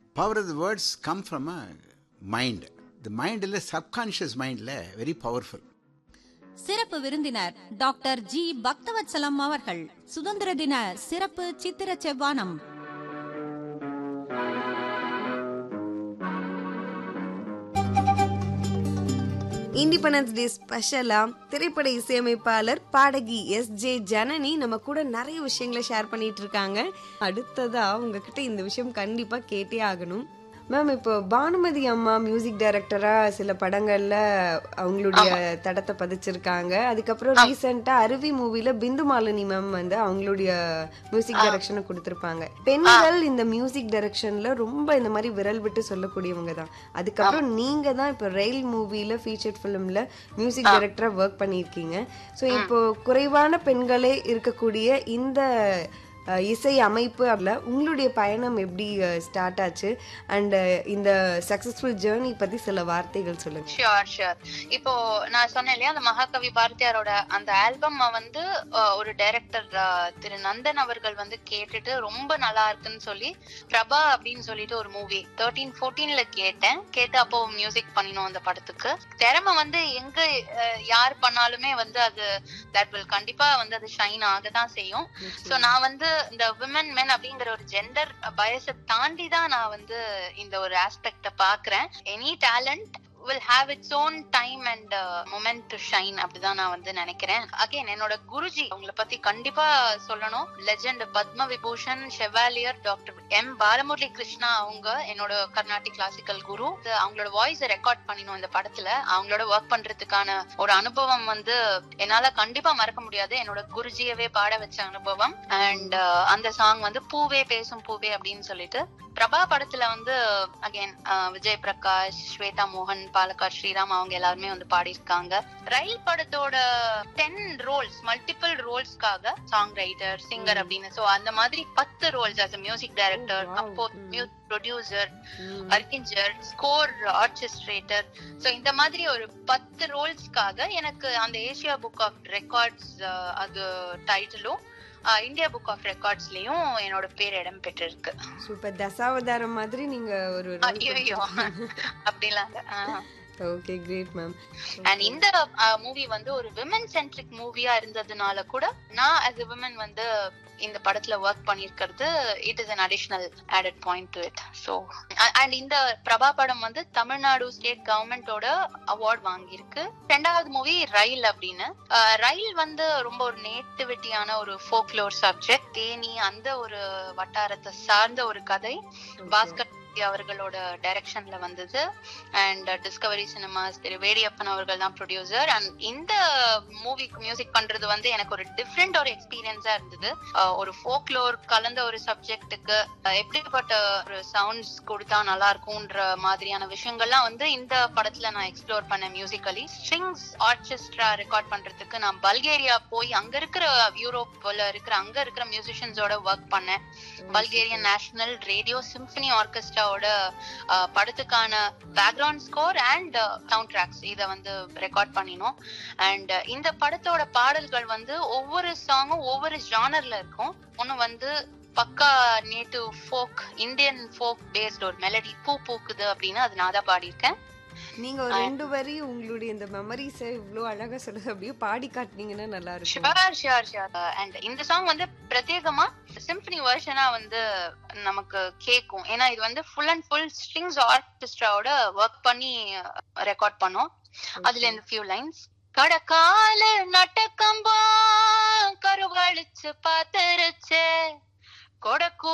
Power of the words come from a mind இந்த மைண்டில் subconscious மைண்டில் வெரி பவர்ஃபுல் சிறப்பு விருந்தினர் டாக்டர் ஜி பக்தவத்சலம் அவர்கள் சுதந்திர தின சிறப்பு சித்திர செவ்வானம் இண்டிபெண்டன்ஸ் டே ஸ்பெஷலா திரைப்பட இசையமைப்பாளர் பாடகி எஸ் ஜே ஜனனி நம்ம கூட நிறைய விஷயங்களை ஷேர் பண்ணிட்டு இருக்காங்க அடுத்ததா உங்ககிட்ட இந்த விஷயம் கண்டிப்பா கேட்டே ஆகணும் மேம் இப்போ பானுமதி அம்மா மியூசிக் டைரக்டரா சில படங்கள்ல அவங்களுடைய தடத்தை பதிச்சிருக்காங்க அதுக்கப்புறம் ரீசெண்டா அருவி மூவில பிந்து மாலினி மேம் வந்து அவங்களுடைய மியூசிக் டைரக்ஷனை கொடுத்திருப்பாங்க பெண்கள் இந்த மியூசிக் டைரக்ஷன்ல ரொம்ப இந்த மாதிரி விரல் விட்டு சொல்லக்கூடியவங்க தான் அதுக்கப்புறம் நீங்க தான் இப்போ ரயில் மூவில ஃபீச்சர்ட் ஃபிலிம்ல மியூசிக் டைரக்டரா ஒர்க் பண்ணியிருக்கீங்க ஸோ இப்போ குறைவான பெண்களே இருக்கக்கூடிய இந்த அஹ், இசை அமைப்பு அல்ல உங்களுடைய பயணம் எப்படி ஸ்டார்ட் ஆச்சு அண்ட் இந்த சக்சஸ்ஃபுல் ஜேர்னி பத்தி சில வார்த்தைகள் சொல்லுங்க ஷியோர் ஷியோர் இப்போ நான் சொன்னேன் இல்லையா அந்த மகாகவி பாரதியாரோட அந்த ஆல்பம் வந்து அஹ், ஒரு டைரக்டர் திரு நந்தன் அவர்கள் வந்து கேட்டுட்டு ரொம்ப நல்லா இருக்குன்னு சொல்லி பிரபா அப்படின்னு சொல்லிட்டு ஒரு மூவி தேர்ட்டீன் ஃபோர்டீன்ல கேட்டேன் கேட்டு அப்போ மியூசிக் பண்ணினோம் அந்த படத்துக்கு திறமை வந்து எங்க அஹ், யார் பண்ணாலுமே வந்து அது தட் வில் கண்டிப்பா வந்து அது ஷைன் ஆக தான் செய்யும் சோ நான் வந்து இந்த விமன் மென் அப்படிங்கிற ஒரு ஜெண்டர் பயச தாண்டி தான் நான் வந்து இந்த ஒரு ஆஸ்பெக்ட பாக்குறேன் any talent will have its own time and moment to shine அப்படிதான் நான் வந்து நினைக்கிறேன் அகைன் என்னோட குருஜி அவங்கள பத்தி கண்டிப்பா சொல்லணும் legend Padma Vibhushan chevalier doctor M Balamurali Krishna அவங்க என்னோட கர்நாடிக் கிளாசிக்கல் குரு இது அவங்களோட வாய்ஸ் ரெக்கார்ட் பண்ணினோம் இந்த படத்துல அவங்களோட ஒர்க் பண்றதுக்கான ஒரு அனுபவம் வந்து என்னால கண்டிப்பா மறக்க முடியாது என்னோட குருஜியவே பாட வச்ச அனுபவம் அண்ட் அந்த சாங் வந்து பூவே பேசும் பூவே அப்படின்னு சொல்லிட்டு பிரபா படத்துல வந்து அகைன் விஜய் பிரகாஷ் ஸ்வேதா மோகன் பாலக்காட் ஸ்ரீராம் அவங்க எல்லாருமே வந்து பாடியிருக்காங்க ரயில் படத்தோட டென் ரோல்ஸ் மல்டிபிள் ரோல்ஸ்க்காக சாங் ரைட்டர் சிங்கர் அப்படின்னு சோ அந்த மாதிரி பத்து roles as music director wow. அப்போ Mm. Music producer arranger score orchestrator so இந்த மாதிரி ஒரு பத்து ரோல்ஸ்க்காக எனக்கு அந்த ஏசியா புக் ஆஃப் ரெக்கார்ட்ஸ் அது டைட்டிலும் இந்தியா புக் ஆஃப் ரெக்கார்ட்ஸ்லயும் என்னோட பேர் இடம் பெற்றிருக்கு சூப்பர் தசாவதாரம் மாதிரி நீங்க ஒரு ஐயோ அப்படிலாம் ஓகே கிரேட் மேம் அண்ட் இந்த மூவி வந்து ஒரு விமன் சென்ட்ரிக் மூவியா இருந்ததுனால கூட நான் as a woman வந்து இந்த படத்துல ஒர்க் பண்ணிருக்கிறது it is an additional added point to it so and இந்த பிரபா படம் வந்து தமிழ்நாடு ஸ்டேட் கவர்மெண்டோட அவார்ட் வாங்கியிருக்கு ரெண்டாவது மூவி ரயில் அப்படின்னு அஹ், ரயில் வந்து ரொம்ப ஒரு நேட்டிவிட்டியான ஒரு ஃபோக்லோர் சப்ஜெக்ட் தேனி அந்த ஒரு வட்டாரத்தை சார்ந்த ஒரு கதை பாஸ்கர் அவர்களோட டைரக்ஷன்ல வந்தது அண்ட் டிஸ்கவரி சினிமாஸ் திரு வேடியப்பன் அவர்கள் தான் ப்ரொடியூசர் அண்ட் இந்த மூவிக்கு மியூசிக் பண்றது வந்து எனக்கு ஒரு டிஃப்ரெண்ட் ஒரு எக்ஸ்பீரியன்ஸா இருந்தது அஹ் ஒரு ஃபோக்லோர் கலந்த ஒரு சப்ஜெக்ட்டுக்கு எப்படிப்பட்ட ஒரு சவுண்ட்ஸ் கொடுத்தா நல்லா இருக்கும்ன்ற மாதிரியான விஷயங்கள்லாம் வந்து இந்த படத்துல நான் எக்ஸ்ப்ளோர் பண்ணேன் மியூசிக்கலி ஸ்ட்ரிங்ஸ் ஆர்கெஸ்ட்ரா ரெக்கார்ட் பண்றதுக்கு நான் பல்கேரியா போய் அங்க இருக்கிற யூரோப்ல இருக்கிற அங்க இருக்கிற மியூசிஷியன்ஸோட ஒர்க் பண்ணேன் பல்கேரியன் நேஷனல் ரேடியோ சிம்பனி ஆர்கெஸ்ட்ராவோட படத்துக்கான background score and sound tracks இதை வந்து ரெக்கார்ட் பண்ணினோம் அண்ட் இந்த படத்தோட பாடல்கள் வந்து ஒவ்வொரு சாங்கும் ஒவ்வொரு ஜானர்ல இருக்கும் ஒன்னு வந்து பக்கா native folk Indian folk based ஒரு மெலடி பூ பூக்குது அப்படின்னு அது நான் தான் பாடியிருக்கேன் நீங்க ஒரு ரெண்டு வரி உங்களுடைய இந்த மெமரிஸை இவ்ளோ அழகா சொல்லுது அப்படியே பாடி காட்டுனீங்கன்னா நல்லா இருக்கும் ஷியோர் ஷியோர் ஷியோர் அண்ட் இந்த சாங் வந்து பிரத்யேகமா சிம்பனி வெர்ஷனா வந்து நமக்கு கேக்கும் ஏன்னா இது வந்து ஃபுல் அண்ட் ஃபுல் ஸ்ட்ரிங்ஸ் ஆர்கெஸ்ட்ராவோட ஒர்க் பண்ணி ரெக்கார்ட் பண்ணோம் அதுல இந்த ஃபியூ லைன்ஸ் கடக்கால நட்டக்கம்பா கருவழிச்சு பாத்துருச்சு கொடக்கு